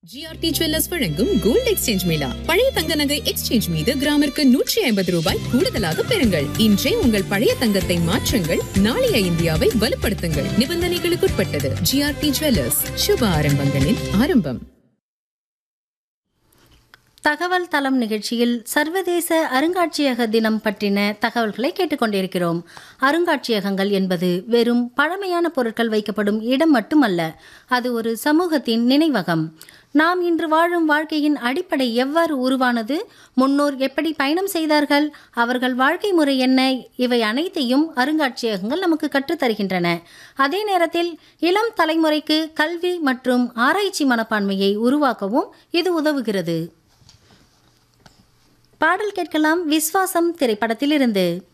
GRT jewellers வழங்கும் gold exchange mela பழைய தங்க நகை எக்ஸ்சேஞ்ச் மீது கிராமிற்கு நூற்றி ஐம்பது ரூபாய் கூடுதலாக பெறுங்கள் இன்றே உங்கள் பழைய தங்கத்தை மாற்றுங்கள் நாளைய இந்தியாவை வலுப்படுத்துங்கள் நிபந்தனைகளுக்குட்பட்டது ஜிஆர்டி ஜுவல்லர்ஸ் சுப ஆரம்பங்களின் ஆரம்பம் தகவல் தளம் நிகழ்ச்சியில் சர்வதேச அருங்காட்சியக தினம் பற்றின தகவல்களை கேட்டுக்கொண்டிருக்கிறோம் அருங்காட்சியகங்கள் என்பது வெறும் பழமையான பொருட்கள் வைக்கப்படும் இடம் மட்டுமல்ல அது ஒரு சமூகத்தின் நினைவகம் நாம் இன்று வாழும் வாழ்க்கையின் அடிப்படை எவ்வாறு உருவானது முன்னோர் எப்படி பயணம் செய்தார்கள் அவர்கள் வாழ்க்கை முறை என்ன இவை அனைத்தையும் அருங்காட்சியகங்கள் நமக்கு கற்றுத்தருகின்றன அதே நேரத்தில் இளம் தலைமுறைக்கு கல்வி மற்றும் ஆராய்ச்சி மனப்பான்மையை உருவாக்கவும் இது உதவுகிறது பாடல் கேட்கலாம் விஸ்வாசம் திரைப்படத்திலிருந்து